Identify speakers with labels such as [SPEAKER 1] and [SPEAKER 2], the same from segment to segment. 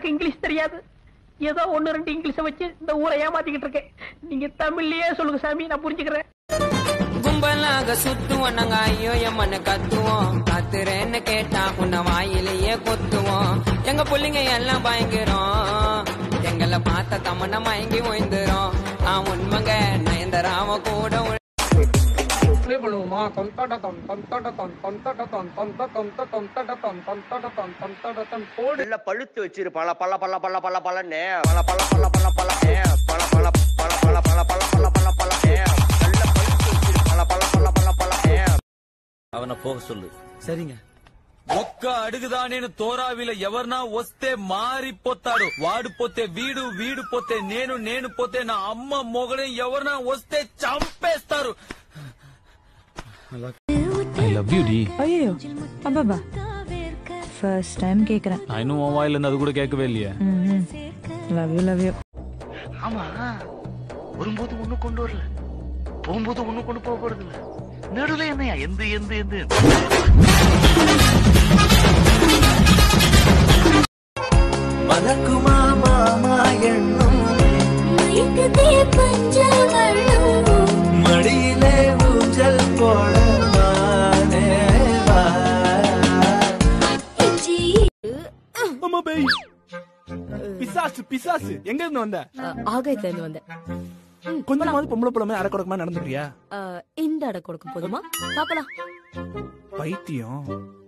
[SPEAKER 1] எனக்கு இங்கிலீஷ் தெரியாது ஏதோ ஒண்ணு ரெண்டு இங்கிலீஷ வச்சு இந்த ஊரை ஏமாத்திக்கிட்டு இருக்கேன் நீங்க தமிழ்லயே சொல்லுங்க சாமி நான் புரிஞ்சுக்கிறேன்
[SPEAKER 2] கும்பலாக சுத்துவோம் நாங்க ஐயோ எம்மன்னு கத்துவோம் கத்துறேன்னு கேட்டா உன்னை வாயிலேயே கொத்துவோம் எங்க புள்ளைங்க எல்லாம் பயங்கரம் எங்களை பார்த்த தமன மயங்கி ஓய்ந்துரும் ஆ உண்மைங்க நயன்தராம கூட உள்ள-
[SPEAKER 3] நல்ல பழுத்து வச்சிரு பல பல பல பல பல பலன்னு பல பல பல பல பல பல பல பல பல பல பல பல பல பல நல்ல பழுத்து வச்சிரு பல பல பல பல பல
[SPEAKER 4] ಅವನ ಹೋಗ ಸೊಲ್ಲು ಸರಿங்க ఒక్క అడుగుదా నేను తోరావిల ఎవరన్నా వస్తే మారిపోతాడు వాడు పోతే వీడు వీడు పోతే నేను నేను పోతే నా అమ్మ మొగడే ఎవరన్నా వస్తే చంపేస్తారు
[SPEAKER 5] ஐ லவ் யூ டி
[SPEAKER 6] ஐயோ அப்பா ஃபர்ஸ்ட் டைம் கேக்குறேன்
[SPEAKER 5] நான் இன்னும் உன் வாயில இருந்து அது கூட கேட்கவே இல்லையே
[SPEAKER 6] லவ் யூ லவ் யூ
[SPEAKER 7] ஆமா வரும்போது ஒண்ணு கொண்டு வரல போகும்போது ஒண்ணு கொண்டு போக போறது இல்ல நடுவுல என்னையா எந்த எந்த எந்த
[SPEAKER 8] மலக்குமா மாமா எண்ணும் மடியிலே ஊஞ்சல் போட மானேவா
[SPEAKER 9] அம்மா பேய் பிசாசு பிசாசு எங்க இருந்து வந்த
[SPEAKER 6] ஆகாயத்துல இருந்து வந்தேன்
[SPEAKER 9] கொஞ்சமாவது பொம்பளை புலமே அடக்கொடக்கமா நடந்துக்கிறியா
[SPEAKER 6] அஹ், இந்த அடை கொடுக்கும் போதுமா பாக்கலாம்
[SPEAKER 9] பைத்தியம்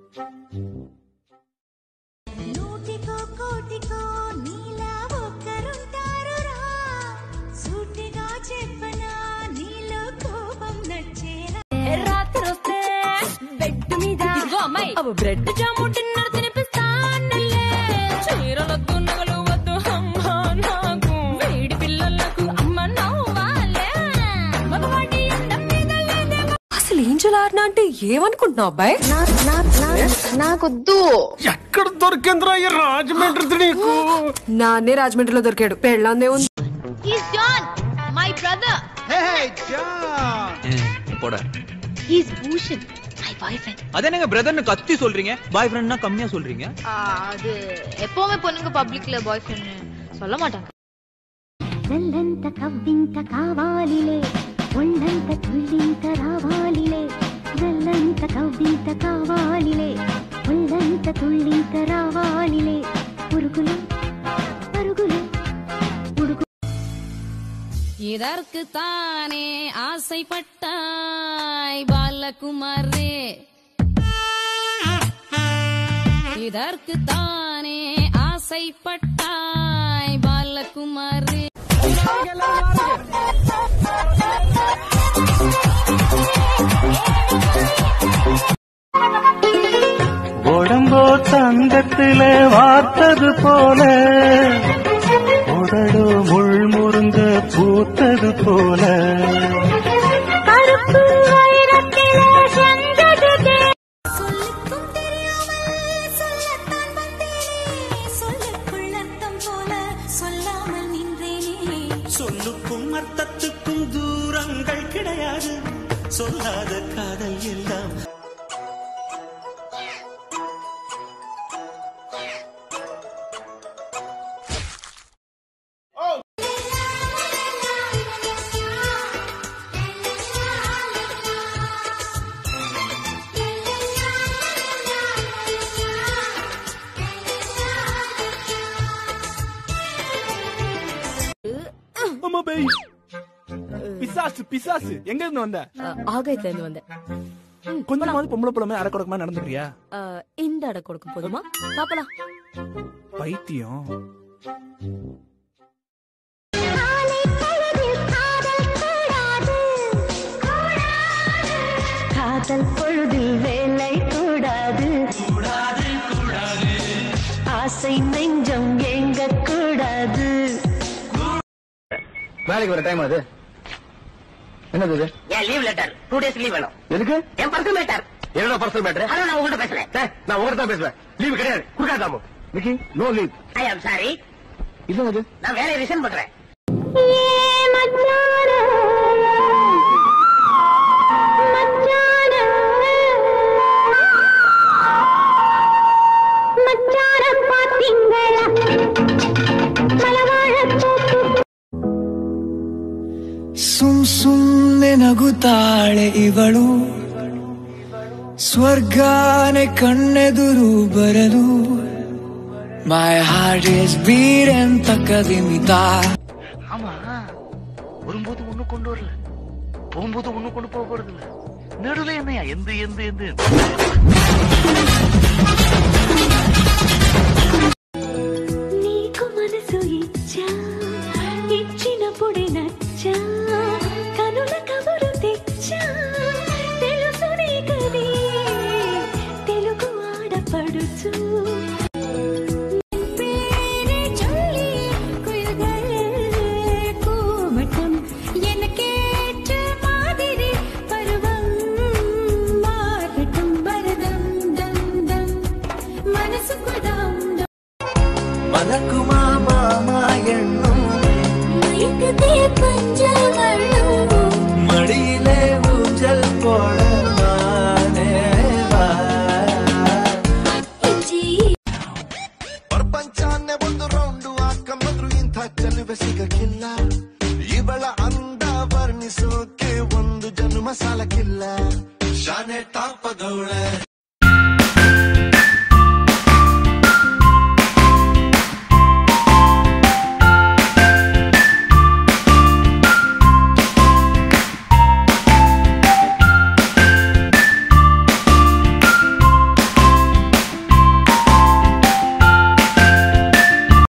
[SPEAKER 6] ఇదిగో అమ్మాయి అవ బ్రెడ్ జాము డిన్నర్ తినిపిస్తానులే చీరలొద్దు నగలు వద్దు అమ్మ నాకు వేడి పిల్లలకు అమ్మ నవ్వాలే మగవాడి ఎండ మీద లేదే అసలు ఏం చేయాలన్నా అంటే ఏమనుకుంటున్నావు అబ్బాయి
[SPEAKER 10] నాకొద్దు
[SPEAKER 9] ఎక్కడ దొరికిందిరా ఈ రాజమండ్రి నీకు
[SPEAKER 6] నాన్నే రాజమండ్రిలో దొరికాడు పెళ్ళాందే ఉంది
[SPEAKER 10] హీస్ జాన్ మై బ్రదర్
[SPEAKER 4] போட
[SPEAKER 10] he's Bhushan my boyfriend
[SPEAKER 4] அதென்னங்க பிரதர்னு கத்தி சொல்றீங்க பாய் ஃப்ரெண்ட்னா கம்மியா சொல்றீங்க
[SPEAKER 10] அது எப்பவுமே பொண்ணுங்க பப்ளிக்ல பாய் ஃப்ரெண்ட் சொல்ல மாட்டாங்க
[SPEAKER 11] నల్లంత కవ్వింత కావాలిలే ఒళ్ళంత తుళ్ళింత రావాలిలే నల్లంత కవ్వింత కావాలిలే ఒళ్ళంత తుళ్ళింత రావాలిలే పురుగులు పరుగులు ఉడుకు
[SPEAKER 6] இதற்கு தானே ஆசைப்பட்டாய் பாலகுமாரே இதற்கு தானே ஆசைப்பட்டாய் பாலகுமாரே
[SPEAKER 8] உடம்போ தங்கத்தில வார்த்தது போல உடலோ முள் முருங்க பூத்தது போல
[SPEAKER 11] கருப்பு வைரத்திலே செஞ்சதுதே
[SPEAKER 6] சொல்லிக்கும் தெரியாமல் சொல்லத்தான் வந்தேனே சொல்லுக்குள் அர்த்தம் போல சொல்லாமல் நின்றேனே
[SPEAKER 8] சொல்லுக்கும் அர்த்தத்துக்கும் தூரங்கள் கிடையாது சொல்லாத காதல் எல்லாம்
[SPEAKER 9] அம்மா பேய் பிசாசு பிசாசு எங்க இருந்து வந்த
[SPEAKER 6] ஆகாயத்துல இருந்து வந்தேன்
[SPEAKER 9] கொஞ்சமாவது பொம்பளை புலமே அடக்கொடக்கமா நடந்துக்கிறியா
[SPEAKER 6] அஹ், இந்த அடை கொடுக்கும் போதுமா பாக்கலாம்
[SPEAKER 9] பைத்தியம்
[SPEAKER 11] காலை பொழுதில் காதல் கூடாது காதல் பொழுதில் வேலை கூடாது ஆசை நெஞ்சம் எங்க கூடாது
[SPEAKER 7] வேலைக்கு வர டைம் அது என்னது இது
[SPEAKER 3] ஏன் leave letter two days leave வேணும்
[SPEAKER 7] எதுக்கு
[SPEAKER 3] என் பர்சனல் மேட்டர்
[SPEAKER 7] என்னோட பர்சனல் மேட்டர்
[SPEAKER 3] அதான் நான் உங்ககிட்ட பேசுறேன்
[SPEAKER 7] நான் உங்கள்ட்ட தான் பேசுவேன் லீவு கிடையாது குடுக்காதாமோ நிக்கி no leave
[SPEAKER 3] I am sorry
[SPEAKER 7] இது அது
[SPEAKER 3] நான் வேலையை ரிசைன் பண்றேன்
[SPEAKER 11] ஏ மச்சான மச்சான மச்சான பாத்தீங்களா
[SPEAKER 12] ಇವಳು ಸ್ವರ್ಗಾನೆ ಕಣ್ಣೆದುರು ಬರಲು ಮೈ ಹಾರ್ಟ್ ಇಸ್ ಬೀಟ್ ಅಂತ ಕದಿಮಿತಾ
[SPEAKER 7] ஆமா வரும்போது ஒண்ணு கொண்டு வரல போகும்போது ஒண்ணு கொண்டு போக போறது இல்ல நடுவுல என்னையா எந்த எந்த எந்த
[SPEAKER 11] నీకు మనసు ఇచ్చా ఇచ్చినప్పుడే నచ్చా కనుల కబురు తెచ్చా తెలుసు నీకది తెలుగు ఆడపడుచు பேரை சொல்லி குயில்கள் கூவட்டும் எனக்கேற்ற மாதிரி பருவம் மாறட்டும் பரதம் தம் தம் மனசுக்குள் தம் தம்
[SPEAKER 12] மலக்குமா மாமா எண்ணும்
[SPEAKER 11] மயக்குதே பஞ்சவள்ளும்
[SPEAKER 12] மடியிலே ஊஞ்சல் போட மானேவா
[SPEAKER 13] ಪ್ರಪಂಚಾನ್ನೇ ಒಂದು ರೌಂಡು ಹಾಕೊಂಬಂದ್ರು ಇಂಥ ಚೆಲುವೆ ಸಿಗಕ್ಕಿಲ್ಲ ಇವಳ ಅಂದ ವರ್ಣಿಸೋಕೆ ಒಂದು ಜನ್ಮ ಸಾಲಕ್ಕಿಲ್ಲ ಶಾನೆ ಟಾಪದವಳೆ